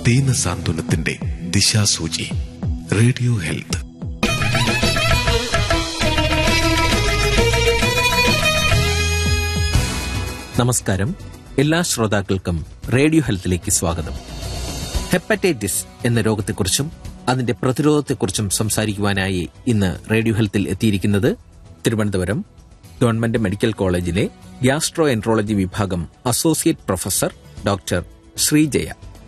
ദീന സാന്ത്വനത്തിന്റെ ദിശാസൂചി radio health നമസ്കാരം എല്ലാ ശ്രോതാക്കൾക്കും റേഡിയോ ഹെൽത്തിലേക്ക് സ്വാഗതം ഹെപ്പറ്റൈറ്റിസ് എന്ന രോഗത്തെക്കുറിച്ചും അതിന്റെ പ്രതിരോധത്തെക്കുറിച്ചും സംസാരിക്കുവാനായി ഇന്ന് റേഡിയോ ഹെൽത്തിൽ എത്തിയിരിക്കുന്നത് തിരുവനന്തപുരം ഗവൺമെന്റ് മെഡിക്കൽ കോളേജിലെ ഗ്യാസ്ട്രോ എൻട്രോളജി വിഭാഗം അസോസിയേറ്റ് പ്രൊഫസർ ഡോക്ടർ ശ്രീജയ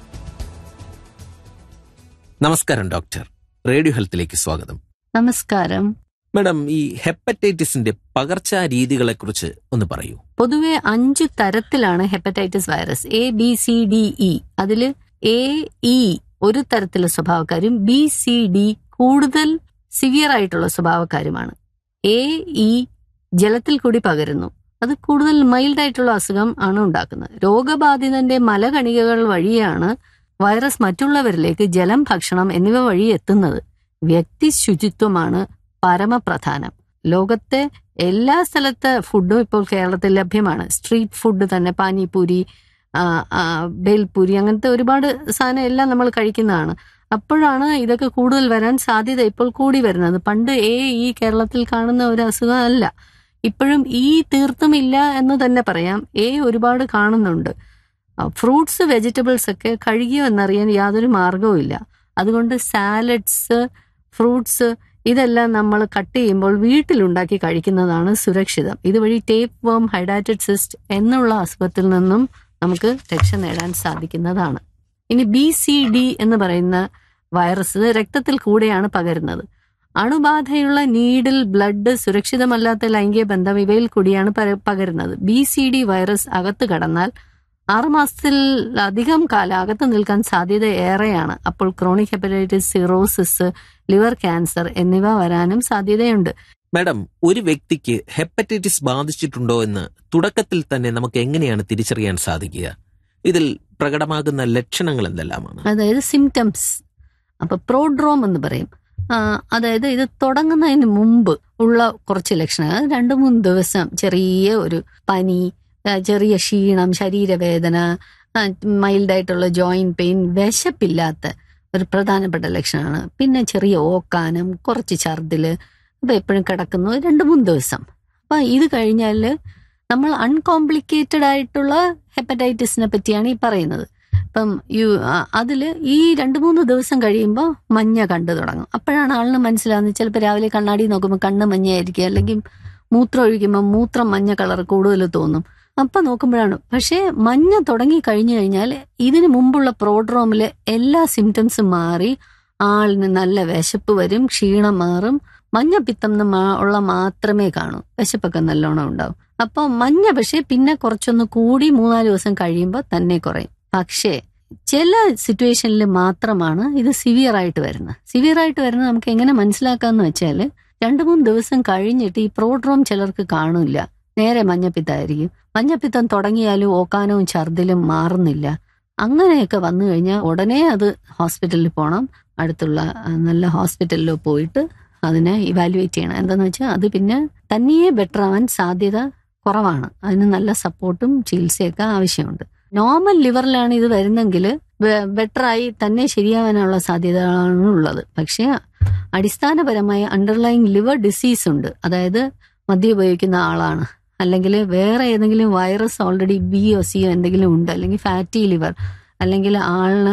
നമസ്കാരം ഡോക്ടർ റേഡിയോ ഹെൽത്തിലേക്ക് സ്വാഗതം നമസ്കാരം മാഡം ഈ ഹെപ്പറ്റൈറ്റിസിന്റെ പകർച്ചാ രീതികളെക്കുറിച്ച് ഒന്ന് പറയൂ പൊതുവെ അഞ്ച് തരത്തിലാണ് hepatitis virus A B C D E അതിൽ എ ഇ ഒരു തരത്തിലുള്ള സ്വഭാവക്കാരും ബി സി ഡി കൂടുതൽ സിവിയർ ആയിട്ടുള്ള സ്വഭാവക്കാരുമാണ് എ ഇ ജലത്തിൽ കൂടി പകരുന്നു അത് കൂടുതൽ മൈൽഡ് ആയിട്ടുള്ള അസുഖം ആണ് ഉണ്ടാക്കുന്നത് രോഗബാധിതന്റെ മലകണികകൾ വഴിയാണ് വൈറസ് മറ്റുള്ളവരിലേക്ക് ജലം ഭക്ഷണം എന്നിവ വഴി എത്തുന്നത് വ്യക്തി ശുചിത്വമാണ് പരമപ്രധാനം ലോകത്തെ എല്ലാ സ്ഥലത്തെ ഫുഡും ഇപ്പോൾ കേരളത്തിൽ ലഭ്യമാണ് സ്ട്രീറ്റ് ഫുഡ് തന്നെ പാനിപൂരി ആ, ആ, ബേൽപൂരി അങ്ങനത്തെ ഒരുപാട് സാധനം എല്ലാം നമ്മൾ കഴിക്കുന്നതാണ് അപ്പോഴാണ് ഇതൊക്കെ കൂടുതൽ വരാൻ സാധ്യത ഇപ്പോൾ കൂടി വരുന്നത് പണ്ട് ഏ ഈ കേരളത്തിൽ കാണുന്ന ഒരു അസുഖം അല്ല ഇപ്പോഴും ഈ തീർത്തും ഇല്ല എന്ന് തന്നെ പറയാം എ ഒരുപാട് കാണുന്നുണ്ട് ഫ്രൂട്ട്സ് വെജിറ്റബിൾസ് ഒക്കെ കഴുകിയോ എന്നറിയാൻ യാതൊരു മാർഗവും ഇല്ല അതുകൊണ്ട് സാലഡ്സ് ഫ്രൂട്ട്സ് ഇതെല്ലാം നമ്മൾ കട്ട് ചെയ്യുമ്പോൾ വീട്ടിലുണ്ടാക്കി കഴിക്കുന്നതാണ് സുരക്ഷിതം ഇതുവഴി ടേപ്പ് വേം ഹൈഡാറ്റഡ് സിസ്റ്റ് എന്നുള്ള അസുഖത്തിൽ നിന്നും നമുക്ക് രക്ഷ നേടാൻ സാധിക്കുന്നതാണ് ഇനി ബി സി ഡി എന്ന് പറയുന്ന വൈറസ് രക്തത്തിൽ കൂടെയാണ് പകരുന്നത് അണുബാധയുള്ള നീഡിൽ ബ്ലഡ് സുരക്ഷിതമല്ലാത്ത ലൈംഗിക ബന്ധം ഇവയിൽ കൂടിയാണ് പര- പകരുന്നത് ബി സി ഡി വൈറസ് അകത്ത് കടന്നാൽ ആറുമാസത്തിൽ അധികം കാലം അകത്ത് നിൽക്കാൻ സാധ്യത ഏറെയാണ് അപ്പോൾ chronic hepatitis cirrhosis liver cancer എന്നിവ വരാനും സാധ്യതയുണ്ട് മാഡം ഒരു വ്യക്തിക്ക് ഹെപ്പറ്റൈറ്റിസ് ബാധിച്ചിട്ടുണ്ടോ എന്ന് തുടക്കത്തിൽ തന്നെ നമുക്ക് എങ്ങനെയാണ് തിരിച്ചറിയാൻ സാധിക്കുക ഇതിൽ പ്രകടമാകുന്ന ലക്ഷണങ്ങൾ എന്തെല്ലാമാണ് അതായത് സിംറ്റംസ് അപ്പൊ പ്രോഡ്രോം എന്ന് പറയും ആ, അതായത് ഇത് തുടങ്ങുന്നതിന് മുമ്പ് ഉള്ള കുറച്ച് ലക്ഷണങ്ങൾ അത് രണ്ട് മൂന്ന് ദിവസം ചെറിയ ഒരു പനി ആ, ചെറിയ ക്ഷീണം ശരീരവേദന മൈൽഡായിട്ടുള്ള ജോയിന്റ് പെയിൻ വിശപ്പില്ലാത്ത ഒരു പ്രധാനപ്പെട്ട ലക്ഷണമാണ് പിന്നെ ചെറിയ ഓക്കാനം കുറച്ച് ഛർദില് അപ്പൊ എപ്പോഴും കിടക്കുന്നു രണ്ട് മൂന്ന് ദിവസം അപ്പൊ ഇത് കഴിഞ്ഞാൽ നമ്മൾ അൺകോംപ്ലിക്കേറ്റഡ് ആയിട്ടുള്ള ഹെപ്പറ്റൈറ്റിസിനെ പറ്റിയാണ് ഈ പറയുന്നത് ഇപ്പം യു ആ- അതില് ഈ രണ്ട് മൂന്ന് ദിവസം കഴിയുമ്പോൾ മഞ്ഞ കണ്ടു തുടങ്ങും അപ്പോഴാണ് ആളിന് മനസ്സിലാവുന്നത് ചിലപ്പോൾ രാവിലെ കണ്ണാടി നോക്കുമ്പോൾ കണ്ണ് മഞ്ഞയായിരിക്കും അല്ലെങ്കിൽ മൂത്രം ഒഴിക്കുമ്പോൾ മൂത്രം മഞ്ഞ കളർ കൂടുതൽ തോന്നും അപ്പൊ നോക്കുമ്പോഴാണ് പക്ഷേ മഞ്ഞ തുടങ്ങി കഴിഞ്ഞു കഴിഞ്ഞാൽ ഇതിന് മുമ്പുള്ള പ്രോഡ്രോമിലെ എല്ലാ സിംറ്റംസും മാറി ആളിന് നല്ല വിശപ്പ് വരും ക്ഷീണം മാറും മഞ്ഞപ്പിത്തം എന്ന് മാ- ഉള്ള മാത്രമേ കാണൂ വിശപ്പൊക്കെ നല്ലോണം ഉണ്ടാവും അപ്പൊ മഞ്ഞ പക്ഷേ പിന്നെ കുറച്ചൊന്ന് കൂടി മൂന്നാല് ദിവസം കഴിയുമ്പോൾ തന്നെ കുറയും പക്ഷേ ചില സിറ്റുവേഷനിൽ മാത്രമാണ് ഇത് സിവിയർ ആയിട്ട് വരുന്നത് സിവിയർ ആയിട്ട് വരുന്നത് നമുക്ക് എങ്ങനെ മനസ്സിലാക്കാന്ന് വെച്ചാൽ രണ്ടു മൂന്ന് ദിവസം കഴിഞ്ഞിട്ട് ഈ പ്രോഡ്രോം ചിലർക്ക് കാണില്ല നേരെ മഞ്ഞപ്പിത്തമായിരിക്കും മഞ്ഞപ്പിത്തം തുടങ്ങിയാലും ഓക്കാനവും ഛർദിലും മാറുന്നില്ല അങ്ങനെയൊക്കെ വന്നു കഴിഞ്ഞാൽ ഉടനെ അത് ഹോസ്പിറ്റലിൽ പോകണം അടുത്തുള്ള ആ, നല്ല ഹോസ്പിറ്റലിലോ പോയിട്ട് അതിനെ ഇവാലുവേറ്റ് ചെയ്യണം എന്താന്ന് വെച്ചാൽ അത് പിന്നെ തനിയെ ബെറ്റർ ആവാൻ സാധ്യത കുറവാണ് അതിന് നല്ല സപ്പോർട്ടും ചികിത്സയൊക്കെ ആവശ്യമുണ്ട് നോർമൽ ലിവറിലാണ് ഇത് വരുന്നെങ്കിൽ ബെറ്ററായി തന്നെ ശരിയാവാനുള്ള സാധ്യതകളാണ് ഉള്ളത് പക്ഷേ അടിസ്ഥാനപരമായ അണ്ടർലൈങ് ലിവർ ഡിസീസ് ഉണ്ട് അതായത് മദ്യം ഉപയോഗിക്കുന്ന ആളാണ് അല്ലെങ്കിൽ വേറെ ഏതെങ്കിലും വൈറസ് ഓൾറെഡി ബി ഒ സിയോ എന്തെങ്കിലും ഉണ്ട് അല്ലെങ്കിൽ ഫാറ്റി ലിവർ അല്ലെങ്കിൽ ആളിന്